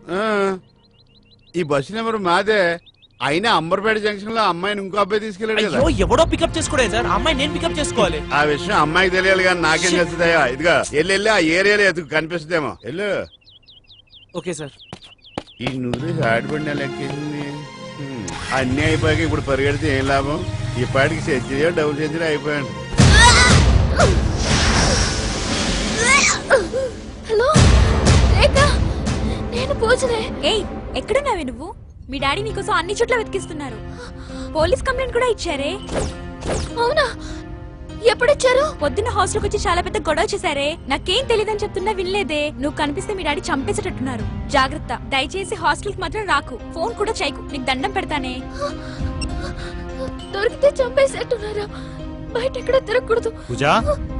ఆ, ఈ bus number మాదే అయినా అంబర్పేట జంక్షన్ లో అమ్మాయిని ఇంకో అబ్బాయి తీసుకెళ్ళాడు కదా అయ్యో ఎవడో పికప్ చేసుకోడే సార్ ఆ అమ్మాయి నేను పికప్ చేసుకోవాలి ఆ విషయం అమ్మాయికి తెలియాలి కానీ నాకేం తెలుస్తుందయ్యా ఇదిగా వెళ్ళి వెళ్ళి ఆ ఏరియాలో ఎదుగు కనిపిస్తుందేమో వెళ్ళు ఓకే సార్ ఈ నువ్వు ఆడిపడిన లెక్కేసింది హ్మ్. అన్నీ అయిపోయాక ఇప్పుడు పరిగెడితే ఏం లాభం ఈ పాటికి సెంచరీ డబుల్ సెంచరీ అయిపోయాడు హలో రేఖ నేను పూజనే ఏయ్ ఎక్కడున్నావే నువ్వు మీ డాడీ నీకోసం అన్ని చోట్ల వెతికిస్తున్నారు పోలీస్ కంప్లైంట్ కూడా ఇచ్చారే అవునా ఎప్పుడిచ్చారు పొద్దున్న హాస్టల్కి వచ్చి చాలా పెద్ద గొడవ చేశారే నాకేం తెలియదని చెప్తున్నా వినలేదే నువ్వు కనిపిస్తే మీ డాడీ చంపేసేటట్టున్నారు జాగ్రత్త దయచేసి హాస్టల్కి మాత్రం రాకు ఫోన్ కూడా చేయకు నీకు దండం పెడతానే దొరికితే చంపేసేట్టున్నారా బయట ఎక్కడ తిరగకూడదు పూజా